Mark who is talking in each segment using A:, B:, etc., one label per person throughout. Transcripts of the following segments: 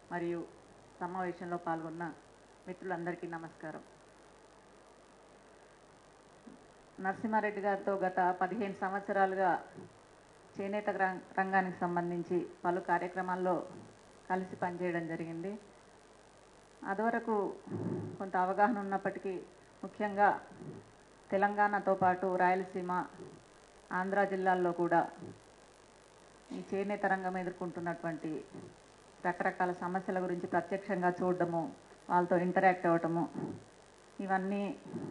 A: మరియు సమావేశంలో పాల్గొన్న మిత్రులందరికీ నమస్కారం నరసింహారెడ్డి గారితో గత పదిహేను సంవత్సరాలుగా చేనేత రం- రంగానికి సంబంధించి పలు కార్యక్రమాల్లో కలిసి పనిచేయడం జరిగింది అదివరకు కొంత అవగాహన ఉన్నప్పటికీ ముఖ్యంగా తెలంగాణతో పాటు రాయలసీమ ఆంధ్ర జిల్లాల్లో కూడా ఈ చేనేత రంగం ఎదుర్కొంటున్నటువంటి రకరకాల సమస్యల గురించి ప్రత్యక్షంగా చూడడము వాళ్ళతో ఇంటరాక్ట్ అవ్వటము ఇవన్నీ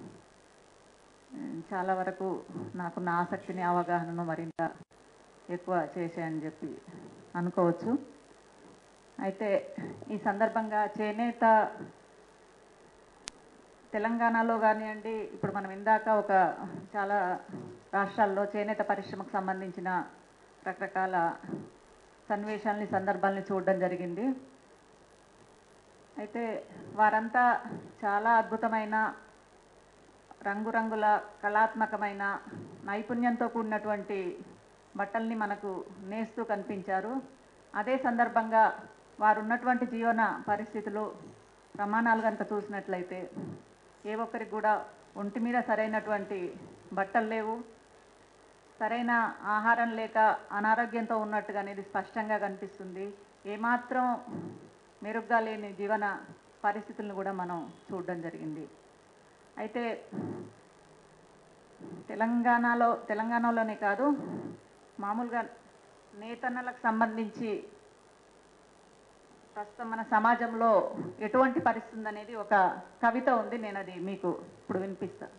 A: ఉమ్, చాలా వరకు నాకున్న ఆసక్తిని అవగాహనను మరింత ఎక్కువ చేశాయని చెప్పి అనుకోవచ్చు అయితే ఈ సందర్భంగా చేనేత తెలంగాణలో కానివ్వండి ఇప్పుడు మనం ఇందాక ఒక చాలా రాష్ట్రాల్లో చేనేత పరిశ్రమకు సంబంధించిన రకరకాల సన్నివేశాలని సందర్భాలని చూడడం జరిగింది అయితే వారంతా చాలా అద్భుతమైన రంగురంగుల కళాత్మకమైన నైపుణ్యంతో కూడినటువంటి బట్టల్ని మనకు నేస్తూ కనిపించారు అదే సందర్భంగా వారు ఉన్నటువంటి జీవన పరిస్థితులు ప్రమాణాలు కనుక చూసినట్లయితే ఏ ఒక్కరికి కూడా ఒంటి మీద సరైనటువంటి బట్టలు లేవు సరైన ఆహారం లేక అనారోగ్యంతో ఉన్నట్టుగా అనేది స్పష్టంగా కనిపిస్తుంది ఏమాత్రం మెరుగ్గా లేని జీవన పరిస్థితులను కూడా మనం చూడడం జరిగింది అయితే తెలంగాణలో తెలంగాణలోనే కాదు మామూలుగా నేతన్నలకు సంబంధించి ప్రస్తుతం మన సమాజంలో ఎటువంటి పరిస్థితి ఉంది అనేది ఒక కవిత ఉంది నేను అది మీకు ఇప్పుడు వినిపిస్తా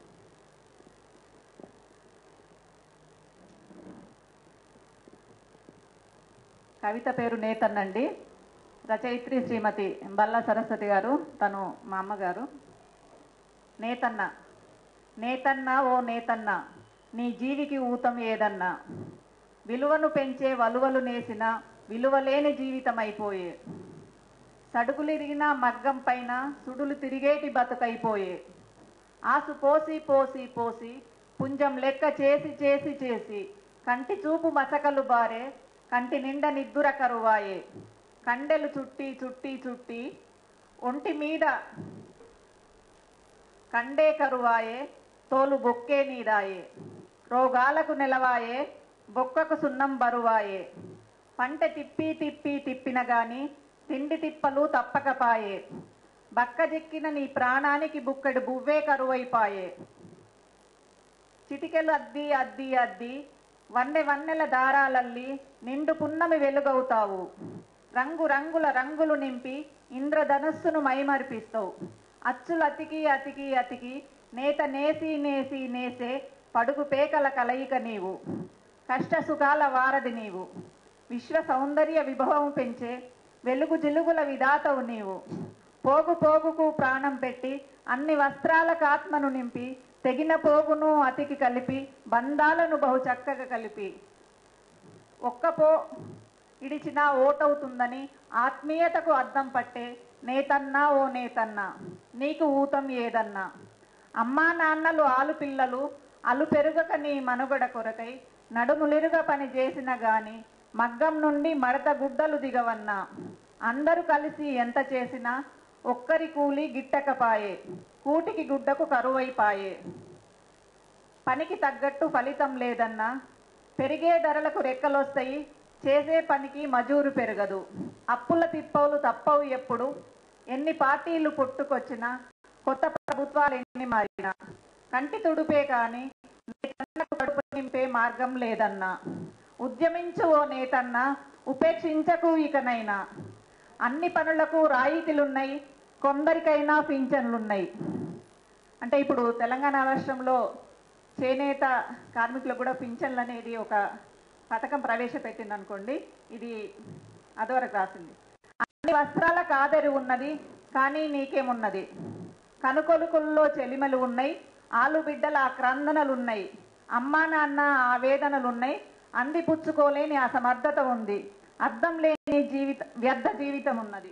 A: కవిత పేరు నేతన్నండి రచయిత్రి శ్రీమతి బల్లా సరస్వతి గారు తను మా అమ్మగారు నేతన్న నేతన్న ఓ నేతన్న నీ జీవికి ఊతం ఏదన్నా విలువను పెంచే వలువలు నేసిన విలువలేని జీవితం అయిపోయే సడుకులిరిగిన మగ్గం పైన సుడులు తిరిగేటి బతుకైపోయే ఆసు పోసి పోసి పోసి పుంజం లెక్క చేసి చేసి చేసి కంటి చూపు మసకలు బారే కంటి నిండా నిద్దుర కరువాయే కండెలు చుట్టి చుట్టి చుట్టి ఒంటి మీద కండే కరువాయే తోలు బొక్కే నీదాయే రోగాలకు నెలవాయే బొక్కకు సున్నం బరువాయే పంట తిప్పి తిప్పి తిప్పిన గాని తిండి తిప్పలు తప్పకపాయే బక్క జిక్కిన నీ ప్రాణానికి బుక్కడు బువ్వే కరువైపాయే చిటికెలు అద్ది అద్ది అద్ది వన్నె వన్నెల దారాలల్లి నిండు పున్నమి వెలుగవుతావు రంగు రంగుల రంగులు నింపి ఇంద్రధనుస్సును మైమరిపిస్తావు అచ్చులు అతికి అతికి అతికి నేత నేసి నేసి నేసే పడుగు పేకల కలయిక నీవు కష్ట సుఖాల వారధి నీవు విశ్వ సౌందర్య విభవం పెంచే వెలుగు జిలుగుల విధాతవు నీవు పోగు పోగుకు ప్రాణం పెట్టి అన్ని వస్త్రాలకు ఆత్మను నింపి తెగిన పోగును అతికి కలిపి బంధాలను బహు చక్కగా కలిపి ఒక్క పో ఇడిచినా ఓటవుతుందని ఆత్మీయతకు అద్దం పట్టే నేతన్నా ఓ నేతన్నా నీకు ఊతం ఏదన్నా అమ్మా నాన్నలు ఆలు పిల్లలు అలు పెరుగక నీ మనుగడ కొరకై నడుములిరుగా పని చేసిన గాని మగ్గం నుండి మడత గుడ్డలు దిగవన్నా అందరూ కలిసి ఎంత చేసినా ఒక్కరి కూలి గిట్టకపాయే కూటికి గుడ్డకు కరువైపాయే పనికి తగ్గట్టు ఫలితం లేదన్నా పెరిగే ధరలకు రెక్కలొస్తాయి చేసే పనికి మజూరు పెరగదు అప్పుల తిప్పవులు తప్పవు ఎప్పుడు ఎన్ని పార్టీలు పుట్టుకొచ్చినా కొత్త ప్రభుత్వాలు ఎన్ని మారినా కంటి తుడుపే కాని నేతన్నకు కడుపు నింపే మార్గం లేదన్నా ఉద్యమించు ఓ నేతన్నా ఉపేక్షించకు ఇకనైనా అన్ని పనులకు రాయితీలున్నాయి కొందరికైనా పింఛన్లున్నాయి అంటే ఇప్పుడు తెలంగాణ రాష్ట్రంలో చేనేత కార్మికులకు కూడా పింఛన్లు అనేది ఒక పథకం ప్రవేశపెట్టింది అనుకోండి ఇది అదివరకు రాసింది అన్ని వస్త్రాలకు ఆదరి ఉన్నది కానీ నీకేమున్నది కనుకొలుకుల్లో చెలిమలు ఉన్నాయి ఆలు బిడ్డల ఆ క్రందనలున్నాయి అమ్మా నాన్న ఆవేదనలున్నాయి అందిపుచ్చుకోలేని అసమర్థత ఉంది అర్థం లేని జీవిత వ్యర్థ జీవితం ఉన్నది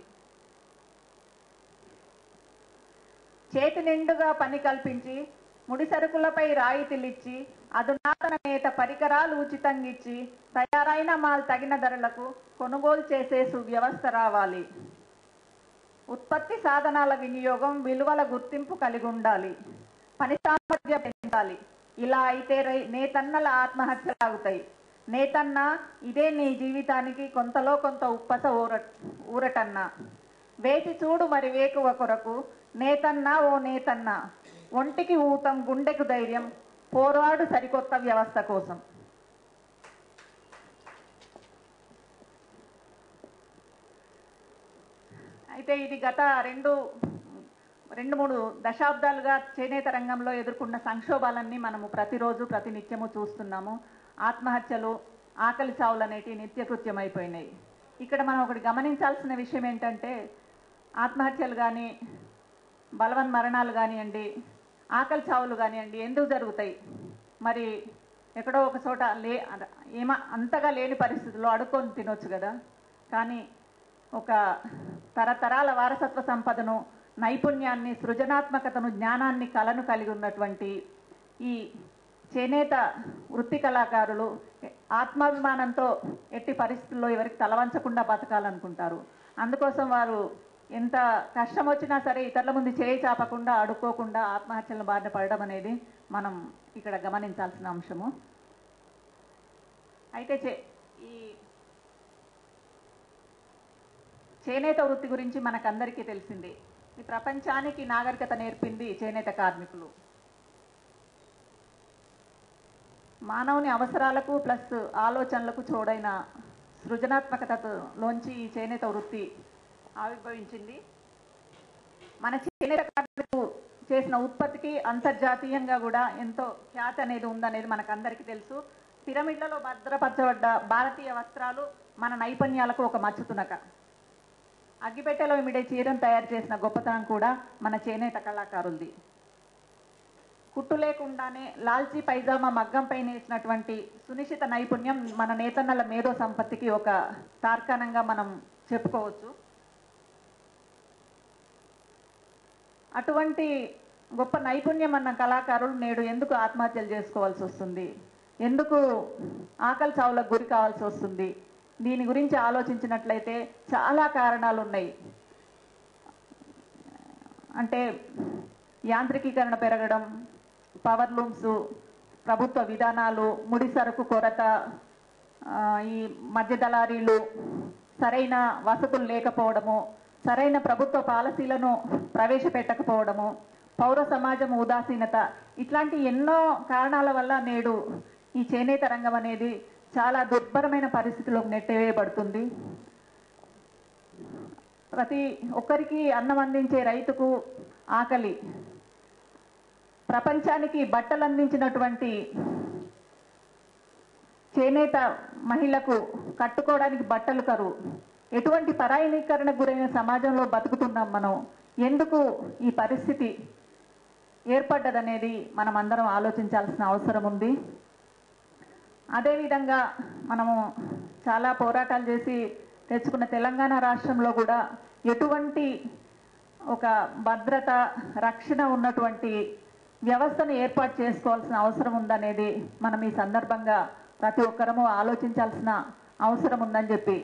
A: చేతి నిండుగా పని కల్పించి ముడి సరుకులపై రాయితీలిచ్చి అధునాతన నేత పరికరాలు ఉచితంగా ఇచ్చి తయారైన మాల్ తగిన ధరలకు కొనుగోలు చేసే సువ్యవస్థ రావాలి ఉత్పత్తి సాధనాల వినియోగం విలువల గుర్తింపు కలిగి ఉండాలి పని సామర్థ్యం పెంచాలి ఇలా అయితే రై- నేతన్నల ఆత్మహత్యలు ఆగుతాయి నేతన్న ఇదే నీ జీవితానికి కొంతలో కొంత ఉప్పస ఊర ఊరటన్న వేచి చూడు మరి వేకువ కొరకు నేతన్న ఓ నేతన్న ఒంటికి ఊతం గుండెకు ధైర్యం పోరాడు సరికొత్త వ్యవస్థ కోసం అయితే ఇది గత రెండు రెండు మూడు దశాబ్దాలుగా చేనేత రంగంలో ఎదుర్కొన్న సంక్షోభాలన్నీ మనము ప్రతిరోజు ప్రతినిత్యము చూస్తున్నాము ఆత్మహత్యలు ఆకలి చావులు అనేటివి నిత్యకృత్యం అయిపోయినాయి ఇక్కడ మనం ఒకటి గమనించాల్సిన విషయం ఏంటంటే ఆత్మహత్యలు కానీ బలవన్ మరణాలు కానివ్వండి ఆకలి చావులు కానివ్వండి ఎందుకు జరుగుతాయి మరి ఎక్కడో ఒక చోట లే ఏమ అంతగా లేని పరిస్థితుల్లో అడుక్కొని తినొచ్చు కదా కానీ ఒక తరతరాల వారసత్వ సంపదను నైపుణ్యాన్ని సృజనాత్మకతను జ్ఞానాన్ని కళను కలిగి ఉన్నటువంటి ఈ చేనేత వృత్తి కళాకారులు ఆత్మాభిమానంతో ఎట్టి పరిస్థితుల్లో ఎవరికి తలవంచకుండా బతకాలనుకుంటారు అందుకోసం వారు ఎంత కష్టం వచ్చినా సరే ఇతరుల ముందు చేయి చాపకుండా అడుక్కోకుండా ఆత్మహత్యల బారిన పడడం అనేది మనం ఇక్కడ గమనించాల్సిన అంశము అయితే చే- ఈ చేనేత వృత్తి గురించి మనకందరికీ తెలిసింది ఈ ప్రపంచానికి నాగరికత నేర్పింది చేనేత కార్మికులు మానవుని అవసరాలకు ప్లస్ ఆలోచనలకు చోడైన సృజనాత్మకతలోంచి ఈ చేనేత వృత్తి ఆవిర్భవించింది మన చేనేత కార్మికులు చేసిన ఉత్పత్తికి అంతర్జాతీయంగా కూడా ఎంతో ఖ్యాతి అనేది ఉందనేది మనకందరికీ తెలుసు పిరమిడ్లలో భద్రపరచబడ్డ భారతీయ వస్త్రాలు మన నైపుణ్యాలకు ఒక మచ్చుతునక అగ్గిపెట్టెలో ఇమిడే చీరను తయారు చేసిన గొప్పతనం కూడా మన చేనేత కళాకారులది కుట్టు లేకుండానే లాల్చీ పైజామా మగ్గంపై నేసినటువంటి సునిశ్చిత నైపుణ్యం మన నేతన్నల మేధో సంపత్తికి ఒక తార్కాణంగా మనం చెప్పుకోవచ్చు అటువంటి గొప్ప నైపుణ్యం అన్న కళాకారులు నేడు ఎందుకు ఆత్మహత్యలు చేసుకోవాల్సి వస్తుంది ఎందుకు ఆకలి చావులకు గురి కావాల్సి వస్తుంది దీని గురించి ఆలోచించినట్లయితే చాలా కారణాలు ఉన్నాయి అంటే యాంత్రికీకరణ పెరగడం పవర్ లూమ్స్ ప్రభుత్వ విధానాలు ముడి సరుకు కొరత ఆ, ఈ మధ్య దళారీలు సరైన వసతులు లేకపోవడము సరైన ప్రభుత్వ పాలసీలను ప్రవేశపెట్టకపోవడము పౌర సమాజం ఉదాసీనత ఇట్లాంటి ఎన్నో కారణాల వల్ల నేడు ఈ చేనేత రంగం అనేది చాలా దుర్భరమైన పరిస్థితిలోకి నెట్టివేయబడుతుంది ప్రతి ఒక్కరికి అన్నం అందించే రైతుకు ఆకలి ప్రపంచానికి బట్టలు అందించినటువంటి చేనేత మహిళకు కట్టుకోవడానికి బట్టలు కరువు ఎటువంటి పరాయణీకరణకు గురైన సమాజంలో బతుకుతున్నాం మనం ఎందుకు ఈ పరిస్థితి ఏర్పడ్డదనేది మనం అందరం ఆలోచించాల్సిన అవసరం ఉంది అదేవిధంగా మనము చాలా పోరాటాలు చేసి తెచ్చుకున్న తెలంగాణ రాష్ట్రంలో కూడా ఎటువంటి ఒక భద్రత రక్షణ ఉన్నటువంటి వ్యవస్థను ఏర్పాటు చేసుకోవాల్సిన అవసరం ఉందనేది మనం ఈ సందర్భంగా ప్రతి ఒక్కరము ఆలోచించాల్సిన అవసరం ఉందని చెప్పి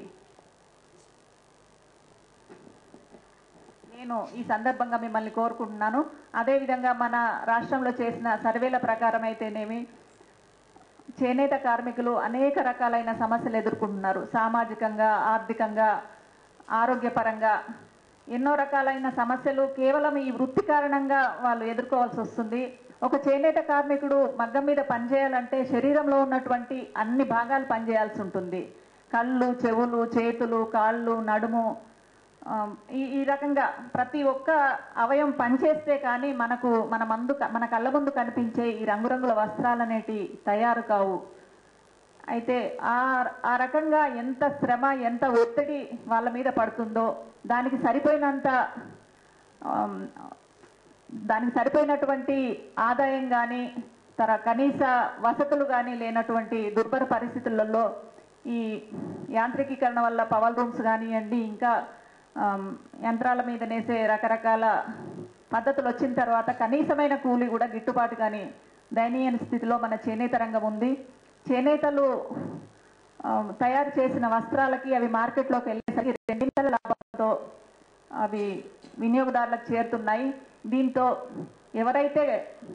A: నేను ఈ సందర్భంగా మిమ్మల్ని కోరుకుంటున్నాను అదేవిధంగా మన రాష్ట్రంలో చేసిన సర్వేల ప్రకారం అయితేనేమి చేనేత కార్మికులు అనేక రకాలైన సమస్యలు ఎదుర్కొంటున్నారు సామాజికంగా ఆర్థికంగా ఆరోగ్యపరంగా ఎన్నో రకాలైన సమస్యలు కేవలం ఈ వృత్తి కారణంగా వాళ్ళు ఎదుర్కోవాల్సి వస్తుంది ఒక చేనేత కార్మికుడు మగ్గం మీద పనిచేయాలంటే శరీరంలో ఉన్నటువంటి అన్ని భాగాలు పనిచేయాల్సి ఉంటుంది కళ్ళు చెవులు చేతులు కాళ్ళు నడుము ఆ, ఈ ఈ రకంగా ప్రతి ఒక్క అవయం పనిచేస్తే కానీ మనకు మన మందు మన కళ్ళ ముందు కనిపించే ఈ రంగురంగుల వస్త్రాలు అనేటి తయారు కావు అయితే ఆ ఆ రకంగా ఎంత శ్రమ ఎంత ఒత్తిడి వాళ్ళ మీద పడుతుందో దానికి సరిపోయినంత ఆమ్, దానికి సరిపోయినటువంటి ఆదాయం కానీ తర కనీస వసతులు కానీ లేనటువంటి దుర్భర పరిస్థితులలో ఈ యాంత్రికీకరణ వల్ల పవర్ రూమ్స్ కానివ్వండి ఇంకా ఆమ్, యంత్రాల మీద నేసే రకరకాల పద్ధతులు వచ్చిన తర్వాత కనీసమైన కూలి కూడా గిట్టుబాటు కానీ దయనీయ స్థితిలో మన చేనేత రంగం ఉంది చేనేతలు ఆ, తయారు చేసిన వస్త్రాలకి అవి మార్కెట్లోకి వెళ్ళేసరికి రెండింతల లాభంతో అవి వినియోగదారులకు చేరుతున్నాయి దీంతో ఎవరైతే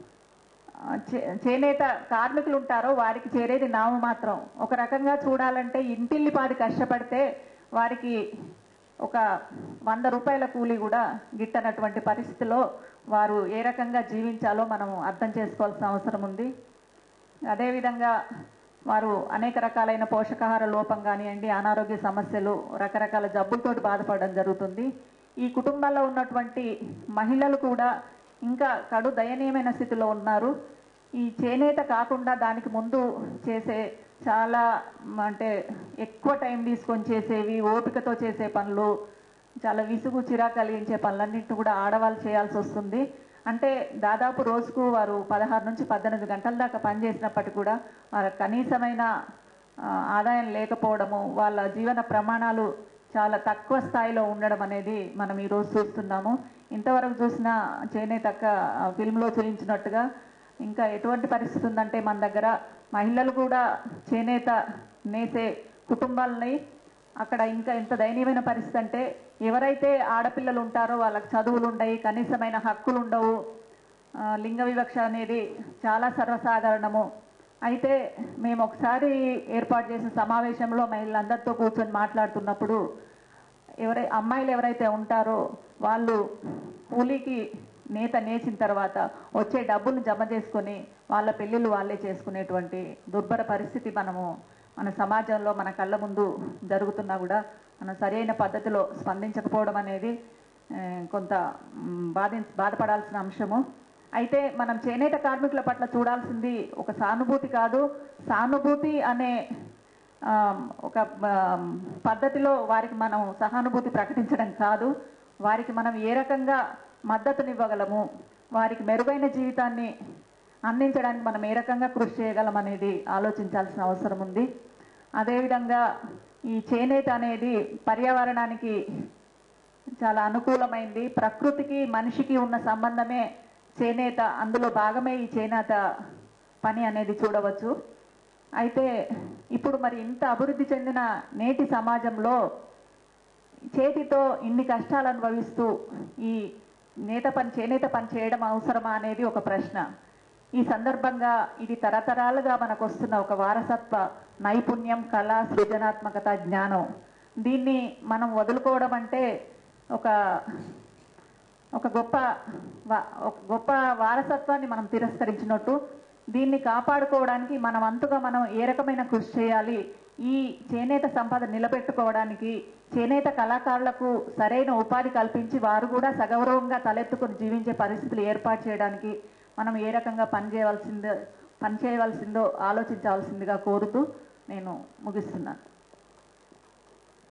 A: ఆ, చే- చేనేత కార్మికులు ఉంటారో వారికి చేరేది నామమాత్రం ఒక రకంగా చూడాలంటే ఇంటిల్లిపాది కష్టపడితే వారికి ఒక వంద రూపాయల కూలి కూడా గిట్టనటువంటి పరిస్థితిలో వారు ఏ రకంగా జీవించాలో మనం అర్థం చేసుకోవాల్సిన అవసరం ఉంది అదేవిధంగా వారు అనేక రకాలైన పోషకాహార లోపం కానివ్వండి అనారోగ్య సమస్యలు రకరకాల జబ్బులతోటి బాధపడడం జరుగుతుంది ఈ కుటుంబాల్లో ఉన్నటువంటి మహిళలు కూడా ఇంకా కడు దయనీయమైన స్థితిలో ఉన్నారు ఈ చేనేత కాకుండా దానికి ముందు చేసే చాలా మ్, అంటే ఎక్కువ టైం తీసుకొని చేసేవి ఓపికతో చేసే పనులు చాలా విసుగు చిరా కలిగించే పనులన్నింటిని కూడా ఆడవాళ్ళు చేయాల్సి వస్తుంది అంటే దాదాపు రోజుకు వారు పదహారు నుంచి పద్దెనిమిది గంటల దాకా పనిచేసినప్పటికీ కూడా వారి కనీసమైన ఆ, ఆదాయం లేకపోవడము వాళ్ళ జీవన ప్రమాణాలు చాలా తక్కువ స్థాయిలో ఉండడం అనేది మనం ఈరోజు చూస్తున్నాము ఇంతవరకు చూసిన చేనేతక్క ఆ, ఫిల్మ్లో చూపించినట్టుగా ఇంకా ఎటువంటి పరిస్థితి ఉందంటే మన దగ్గర మహిళలు కూడా చేనేత నేసే కుటుంబాలని అక్కడ ఇంకా ఎంత దయనీయమైన పరిస్థితి అంటే ఎవరైతే ఆడపిల్లలు ఉంటారో వాళ్ళకి చదువులు ఉండవు కనీసమైన హక్కులు ఉండవు ఆ, లింగ వివక్ష అనేది చాలా సర్వసాధారణము అయితే మేము ఒకసారి ఏర్పాటు చేసిన సమావేశంలో మహిళలందరితో కూర్చొని మాట్లాడుతున్నప్పుడు ఎవరై అమ్మాయిలు ఎవరైతే ఉంటారో వాళ్ళు కూలీకి నేత నేసిన తర్వాత వచ్చే డబ్బును జమ చేసుకొని వాళ్ళ పెళ్ళిళ్ళు వాళ్ళే చేసుకునేటువంటి దుర్భర పరిస్థితి మనము మన సమాజంలో మన కళ్ళ ముందు జరుగుతున్నా కూడా మనం సరైన పద్ధతిలో స్పందించకపోవడం అనేది ఆ, కొంత మ్, బాధి బాధపడాల్సిన అంశము అయితే మనం చేనేత కార్మికుల పట్ల చూడాల్సింది ఒక సానుభూతి కాదు సానుభూతి అనే ఆ, ఒక ఆ, పద్ధతిలో వారికి మనం సహానుభూతి ప్రకటించడం కాదు వారికి మనం ఏ రకంగా మద్దతునివ్వగలము వారికి మెరుగైన జీవితాన్ని అందించడానికి మనం ఏ రకంగా కృషి చేయగలం అనేది ఆలోచించాల్సిన అవసరం ఉంది అదేవిధంగా ఈ చేనేత అనేది పర్యావరణానికి చాలా అనుకూలమైంది ప్రకృతికి మనిషికి ఉన్న సంబంధమే చేనేత అందులో భాగమే ఈ చేనేత పని అనేది చూడవచ్చు అయితే ఇప్పుడు మరి ఇంత అభివృద్ధి చెందిన నేటి సమాజంలో చేతితో ఇన్ని కష్టాలు అనుభవిస్తూ ఈ నేత పని చేనేత పని చేయడం అవసరమా అనేది ఒక ప్రశ్న ఈ సందర్భంగా ఇది తరతరాలుగా మనకు వస్తున్న ఒక వారసత్వ నైపుణ్యం కళ సృజనాత్మకత జ్ఞానం దీన్ని మనం వదులుకోవడం అంటే ఒక ఒక గొప్ప వా- ఒక గొప్ప వారసత్వాన్ని మనం తిరస్కరించినట్టు దీన్ని కాపాడుకోవడానికి మనం అంతుగా మనం ఏ రకమైన కృషి చేయాలి ఈ చేనేత సంపద నిలబెట్టుకోవడానికి చేనేత కళాకారులకు సరైన ఉపాధి కల్పించి వారు కూడా సగౌరవంగా తలెత్తుకొని జీవించే పరిస్థితులు ఏర్పాటు చేయడానికి మనం ఏ రకంగా పనిచేయవలసిందో పనిచేయవలసిందో ఆలోచించవలసిందిగా కోరుతూ నేను ముగిస్తున్నాను